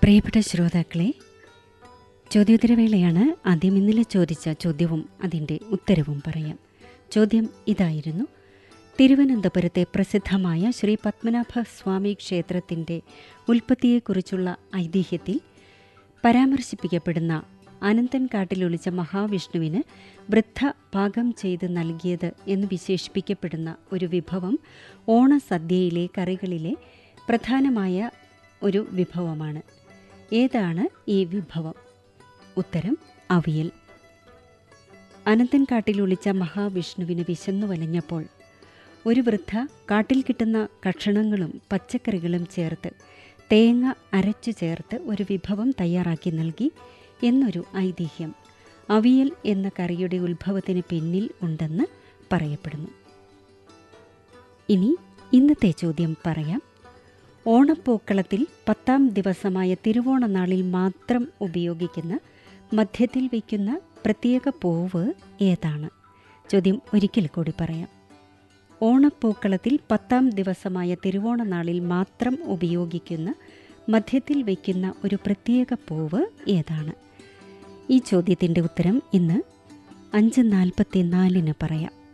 പ്രിയപ്പെട്ട ശ്രോതാക്കളെ ചോദ്യോത്തരവേളയാണ് ആദ്യം ഇന്നലെ ചോദിച്ച ചോദ്യവും അതിൻ്റെ ഉത്തരവും പറയാം ചോദ്യം ഇതായിരുന്നു തിരുവനന്തപുരത്തെ പ്രസിദ്ധമായ ശ്രീ പത്മനാഭ സ്വാമി ക്ഷേത്രത്തിൻ്റെ ഉൽപ്പത്തിയെക്കുറിച്ചുള്ള ഐതിഹ്യത്തിൽ പരാമർശിപ്പിക്കപ്പെടുന്ന അനന്തൻ കാട്ടിലൊളിച്ച മഹാവിഷ്ണുവിന് വൃദ്ധ പാകം ചെയ്ത് നൽകിയത് എന്ന് വിശേഷിപ്പിക്കപ്പെടുന്ന ഒരു വിഭവം ഓണസദ്യയിലെ കറികളിലെ പ്രധാനമായ ഒരു വിഭവമാണ് ഏതാണ് ഈ വിഭവം ഉത്തരം അവിയൽ അനന്തൻ കാട്ടിൽ ഒളിച്ച മഹാവിഷ്ണുവിന് വിശന്നു വലഞ്ഞപ്പോൾ ഒരു വൃദ്ധ കാട്ടിൽ കിട്ടുന്ന കഷണങ്ങളും പച്ചക്കറികളും ചേർത്ത് തേങ്ങ അരച്ചു ചേർത്ത് ഒരു വിഭവം തയ്യാറാക്കി നൽകി എന്നൊരു ഐതിഹ്യം അവിയൽ എന്ന കറിയുടെ ഉത്ഭവത്തിന് പിന്നിൽ ഉണ്ടെന്ന് പറയപ്പെടുന്നു ഇനി ഇന്നത്തെ ചോദ്യം പറയാം ഓണപ്പൂക്കളത്തിൽ പത്താം ദിവസമായ തിരുവോണനാളിൽ മാത്രം ഉപയോഗിക്കുന്ന മധ്യത്തിൽ വയ്ക്കുന്ന പ്രത്യേക പൂവ് ഏതാണ് ചോദ്യം ഒരിക്കൽ കൂടി പറയാം ഓണപ്പൂക്കളത്തിൽ പത്താം ദിവസമായ തിരുവോണനാളിൽ മാത്രം ഉപയോഗിക്കുന്ന മധ്യത്തിൽ വയ്ക്കുന്ന ഒരു പ്രത്യേക പൂവ് ഏതാണ് ഈ ചോദ്യത്തിൻ്റെ ഉത്തരം ഇന്ന് അഞ്ച് നാൽപ്പത്തി നാലിന് പറയാം